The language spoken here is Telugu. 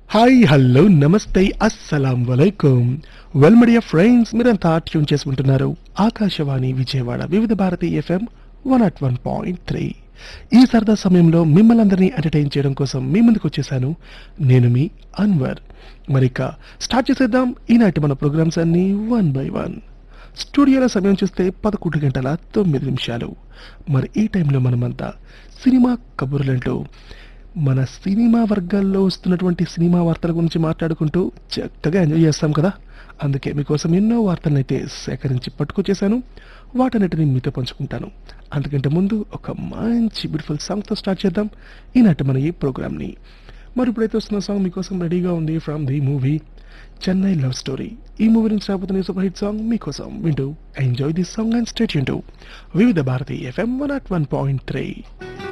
హాయ్ హలో నమస్తే అస్సలాం వలైకుం వెల్ మీడియా ఫ్రెండ్స్ మీరంతా ట్యూన్ చేసుకుంటున్నారు Akashvani Vijayawada Vividh Bharati FM one at one point three ఈ సరదా సమయంలో మిమ్మల్ని అందరినీ ఎంటర్టైన్ చేయడం కోసం మీ ముందుకు వచ్చేసాను నేను మీ అన్వర్ మరిక స్టార్ట్ చేసేద్దాం ఈనాటి మన ప్రోగ్రామ్స్ అన్ని వన్ బై వన్ స్టూడియోలో సమయం చూస్తే పదకొండు గంటల తొమ్మిది నిమిషాలు మరి ఈ టైంలో మనమంతా సినిమా కబుర్లంటూ మన సినిమా వర్గాల్లో వస్తున్నటువంటి సినిమా వార్తల గురించి మాట్లాడుకుంటూ చక్కగా ఎంజాయ్ చేస్తాం కదా అందుకే మీకోసం ఎన్నో వార్తలను అయితే సేకరించి పట్టుకొచ్చేసాను వాటన్నిటిని మీతో పంచుకుంటాను అందుకంటే ముందు ఒక మంచి బ్యూటిఫుల్ సాంగ్తో స్టార్ట్ చేద్దాం ఈనాటి మన ఈ ప్రోగ్రామ్ని మరి ఇప్పుడైతే వస్తున్న సాంగ్ మీకోసం రెడీగా ఉంది from the movie Chennai love story ఈ మూవీ నుంచి రాబోతున్న ఈ సూపర్ హిట్ సాంగ్ మీకోసం వింటూ enjoy this song and stay Vividh Bharati FM one at one point three